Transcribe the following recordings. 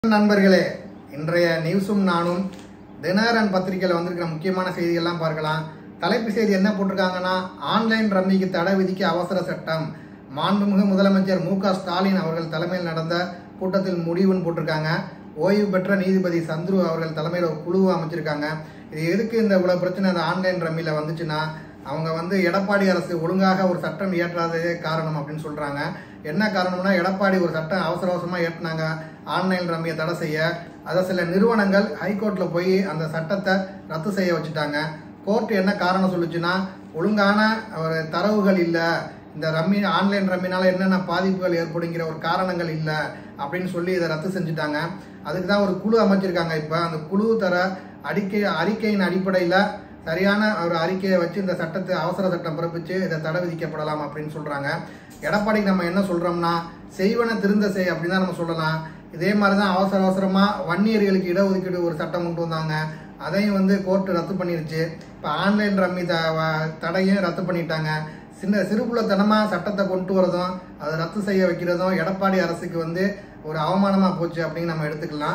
நண்பர்களே இன்றைய நியூஸும் நானும் தினகரன் பத்திரிகையில் வந்திருக்கிற முக்கியமான செய்திகள்லாம் பார்க்கலாம் தலைப்பு செய்தி என்ன போட்டிருக்காங்கன்னா ஆன்லைன் ரம்மிக்கு தடை விதிக்க அவசர சட்டம் மாண்புமிகு முதலமைச்சர் மு க ஸ்டாலின் அவர்கள் தலைமையில் நடந்த கூட்டத்தில் முடிவுன்னு போட்டிருக்காங்க ஓய்வு பெற்ற நீதிபதி சந்துரு அவர்கள் தலைமையில் ஒரு குழுவை அமைச்சிருக்காங்க இது எதுக்கு இந்த இவ்வளவு பிரச்சனை இந்த ஆன்லைன் ரம்மியில் வந்துச்சுன்னா அவங்க வந்து எடப்பாடி அரசு ஒழுங்காக ஒரு சட்டம் இயற்றாததே காரணம் அப்படின்னு சொல்றாங்க என்ன காரணம்னா எடப்பாடி ஒரு சட்டம் அவசர அவசரமா இயற்றினாங்க ஆன்லைன் ரம்மியை தடை செய்ய அதை சில நிறுவனங்கள் ஹைகோர்ட்ல போய் அந்த சட்டத்தை ரத்து செய்ய வச்சுட்டாங்க கோர்ட் என்ன காரணம் சொல்லுச்சுன்னா ஒழுங்கான ஒரு தரவுகள் இல்லை இந்த ரம்மி ஆன்லைன் ரம்மினால என்னென்ன பாதிப்புகள் ஏற்படுங்கிற ஒரு காரணங்கள் இல்லை அப்படின்னு சொல்லி இதை ரத்து செஞ்சுட்டாங்க அதுக்கு தான் ஒரு குழு அமைச்சிருக்காங்க இப்போ அந்த குழு தர அறிக்கை அறிக்கையின் அடிப்படையில் சரியான ஒரு அறிக்கையை வச்சு இந்த சட்டத்தை அவசர சட்டம் பிறப்பிச்சு இதை தடை விதிக்கப்படலாம் அப்படின்னு சொல்றாங்க எடப்பாடிக்கு நம்ம என்ன சொல்றோம்னா செய்வன திருந்த செய் அப்படின்னு தான் நம்ம சொல்லலாம் இதே மாதிரி தான் அவசர அவசரமா வன்னியர்களுக்கு இடஒதுக்கீடு ஒரு சட்டம் கொண்டு வந்தாங்க அதையும் வந்து கோர்ட்டு ரத்து பண்ணிருச்சு இப்போ ஆன்லைன் ரம்மி த வ- தடையும் ரத்து பண்ணிட்டாங்க சின்ன சிறுபுள்ளத்தனமா சட்டத்தை கொண்டு வரதும் அதை ரத்து செய்ய வைக்கிறதும் எடப்பாடி அரசுக்கு வந்து ஒரு அவமானமா போச்சு அப்படின்னு நம்ம எடுத்துக்கலாம்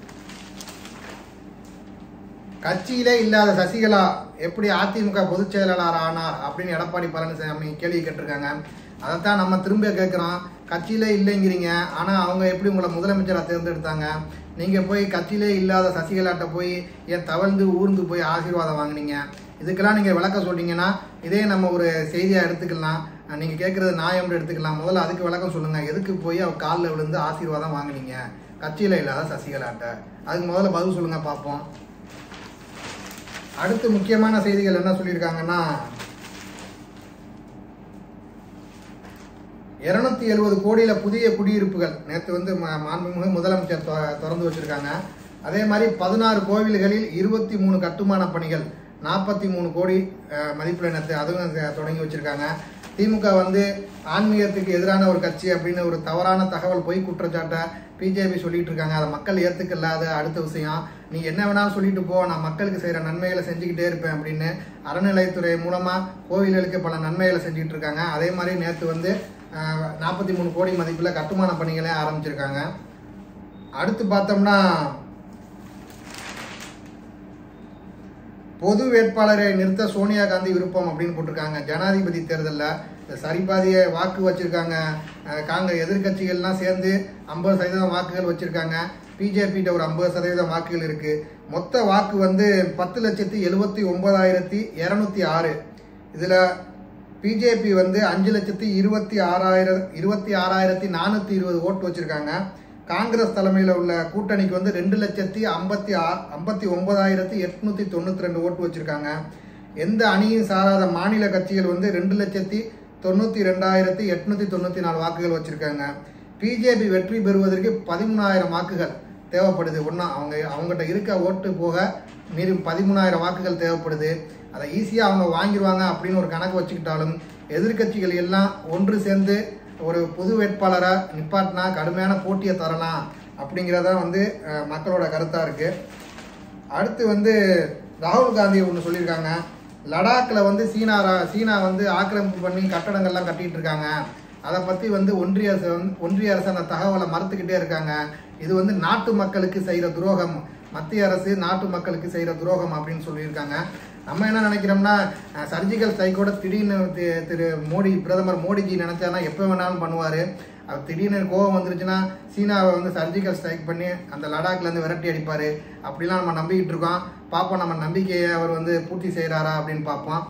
கட்சியிலே இல்லாத சசிகலா எப்படி அதிமுக பொதுச் செயலாளர் ஆனார் அப்படின்னு எடப்பாடி பழனிசாமி கேள்வி கேட்டிருக்காங்க அதைத்தான் நம்ம திரும்ப கேட்குறோம் கட்சியிலே இல்லைங்கிறீங்க ஆனால் அவங்க எப்படி உங்களை முதலமைச்சராக தேர்ந்தெடுத்தாங்க நீங்கள் போய் கட்சியிலே இல்லாத சசிகலாட்ட போய் ஏன் தவழ்ந்து ஊர்ந்து போய் ஆசீர்வாதம் வாங்குனீங்க இதுக்கெல்லாம் நீங்கள் விளக்க சொன்னீங்கன்னா இதே நம்ம ஒரு செய்தியாக எடுத்துக்கலாம் நீங்கள் கேட்குறது நியாயம்னு எடுத்துக்கலாம் முதல்ல அதுக்கு விளக்கம் சொல்லுங்கள் எதுக்கு போய் அவ காலில் விழுந்து ஆசீர்வாதம் வாங்குனீங்க கட்சியில் இல்லாத சசிகலாட்ட அதுக்கு முதல்ல பதில் சொல்லுங்கள் பார்ப்போம் அடுத்து முக்கியமான செய்திகள் என்ன சொல்லியிருக்காங்கன்னா இருநூத்தி எழுபது கோடியில புதிய குடியிருப்புகள் நேற்று வந்து ம- மாண்புமிகு முதலமைச்சர் தொ- திறந்து வச்சிருக்காங்க அதே மாதிரி பதினாறு கோவில்களில் இருபத்தி மூணு கட்டுமான பணிகள் நாற்பத்தி மூணு கோடி அஹ், மதிப்புல நேற்று அதுவும் அஹ், தொடங்கி வச்சிருக்காங்க திமுக வந்து ஆன்மீகத்துக்கு எதிரான ஒரு கட்சி அப்படின்னு ஒரு தவறான தகவல் பொய் குற்றச்சாட்டை பிஜேபி சொல்லிட்டு இருக்காங்க அதை மக்கள் ஏத்துக்கல அது அடுத்த விஷயம் நீ என்ன வேணாலும் சொல்லிட்டு போ நான் மக்களுக்கு செய்யற நன்மைகளை செஞ்சுக்கிட்டே இருப்பேன் அப்படின்னு அறநிலைத்துறை மூலமா கோவில்களுக்கு பல நன்மைகளை செஞ்சுட்டு இருக்காங்க அதே மாதிரி நேற்று வந்து நாற்பத்தி மூணு கோடி மதிப்புல கட்டுமான பணிகளே ஆரம்பிச்சிருக்காங்க அடுத்து பார்த்தோம்னா பொது வேட்பாளரை நிறுத்த சோனியா காந்தி விருப்பம் அப்படின்னு போட்டிருக்காங்க ஜனாதிபதி தேர்தலில் சரிபாதிய வாக்கு வச்சிருக்காங்க அஹ் காங்க எதிர்க்கட்சிகள்லாம் சேர்ந்து ஐம்பது சதவீதம் வாக்குகள் வச்சிருக்காங்க பிஜேபிட்ட ஒரு ஐம்பது சதவீதம் வாக்குகள் இருக்கு மொத்த வாக்கு வந்து பத்து லட்சத்தி எழுபத்தி ஒன்பதாயிரத்தி இரநூத்தி ஆறு இதுல பிஜேபி வந்து அஞ்சு லட்சத்தி இருபத்தி ஆறாயிரம் இருபத்தி ஆறாயிரத்தி நானூத்தி இருபது ஓட்டு வச்சிருக்காங்க காங்கிரஸ் தலைமையில் உள்ள கூட்டணிக்கு வந்து ரெண்டு லட்சத்தி ஐம்பத்தி ஆ ஐம்பத்தி ஒன்பதாயிரத்தி எட்நூத்தி தொண்ணூத்தி ரெண்டு ஓட்டு வச்சிருக்காங்க எந்த அணியும் சாராத மாநில கட்சிகள் வந்து ரெண்டு லட்சத்தி தொண்ணூத்தி ரெண்டாயிரத்தி எட்நூத்தி தொண்ணூத்தி நாலு வாக்குகள் வச்சிருக்காங்க பிஜேபி வெற்றி பெறுவதற்கு பதிமூணாயிரம் வாக்குகள் தேவைப்படுது ஒன்றா அவங்க அவங்ககிட்ட இருக்க ஓட்டு போக மீறி பதிமூணாயிரம் வாக்குகள் தேவைப்படுது அதை ஈஸியாக அவங்க வாங்கிடுவாங்க அப்படின்னு ஒரு கணக்கு வச்சுக்கிட்டாலும் எதிர்க்கட்சிகள் எல்லாம் ஒன்று சேர்ந்து ஒரு பொது வேட்பாளரை நிப்பாட்டினா கடுமையான போட்டியை தரலாம் அப்படிங்கிறத வந்து அஹ், மக்களோட கருத்தாக இருக்குது அடுத்து வந்து ராகுல் காந்தி ஒன்று சொல்லியிருக்காங்க லடாக்கில் வந்து சீனா ரா- சீனா வந்து ஆக்கிரமிப்பு பண்ணி கட்டடங்கள்லாம் கட்டிட்டு இருக்காங்க அதை பற்றி வந்து ஒன்றிய அரசு வந்து ஒன்றிய அரசு அந்த தகவலை மறுத்துக்கிட்டே இருக்காங்க இது வந்து நாட்டு மக்களுக்கு செய்கிற துரோகம் மத்திய அரசு நாட்டு மக்களுக்கு செய்கிற துரோகம் அப்படின்னு சொல்லியிருக்காங்க நம்ம என்ன நினைக்கிறோம்னா சர்ஜிக்கல் ஸ்ட்ரைக்கோட திடீர்னு தி- திரு மோடி பிரதமர் மோடிஜி நினைச்சானா எப்போ வேணாலும் பண்ணுவார் அவர் திடீர்னு கோவம் வந்துருச்சுன்னா சீனாவை வந்து சர்ஜிக்கல் ஸ்ட்ரைக் பண்ணி அந்த லடாக்ல இருந்து விரட்டி அடிப்பாரு அப்படிலாம் நம்ம நம்பிக்கிட்டு இருக்கோம் பார்ப்போம் நம்ம நம்பிக்கையை அவர் வந்து பூர்த்தி செய்கிறாரா அப்படின்னு பார்ப்போம்